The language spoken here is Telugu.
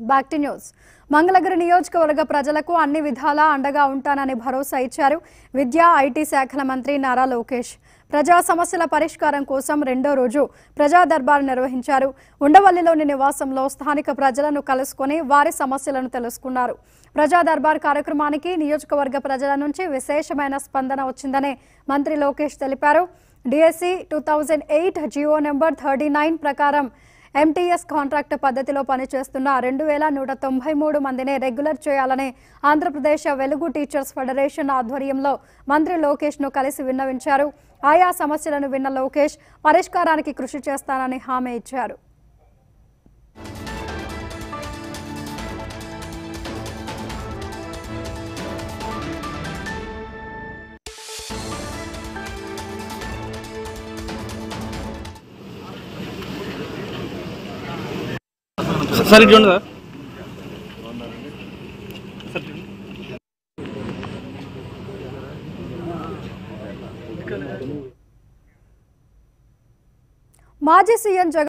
బ్యాక్ టు న్యూస్ మంగళగిరి నియోజకవర్గ ప్రజలకు అన్ని విధాలా అండగా ఉంటానని భరోసా ఇచ్చారు విద్యా ఐటీ శాఖల మంత్రి నారా లోకేష్ ప్రజా సమస్యల పరిష్కారం కోసం రెండో రోజు ప్రజా దర్బార్ నిర్వహించారు ఉండవల్లిలోని నివాసంలో స్థానిక ప్రజలను కలుసుకొని వారి సమస్యలను తెలుసుకున్నారు ప్రజా దర్బార్ కార్యక్రమానికి నియోజకవర్గ ప్రజల నుంచి విశేషమైన స్పందన వచ్చిందని మంత్రి లోకేష్ తెలిపారు DSC two thousand eight G O number thirty nine ప్రకారం ఎంటీఎస్ కాంట్రాక్ట్ పద్ధతిలో పనిచేస్తున్న రెండు వేల నూట తొంభై మూడు మందిని రెగ్యులర్ చేయాలని ఆంధ్రప్రదేశ్ వెలుగు టీచర్స్ ఫెడరేషన్ ఆధ్వర్యంలో మంత్రి లోకేష్ను కలిసి విన్నవించారు ఆయా సమస్యలను విన్న లోకేష్ పరిష్కారానికి కృషి చేస్తానని హామీ ఇచ్చారు సార్ ఇట్లా ఉండదా మాజీ సీఎం జగన్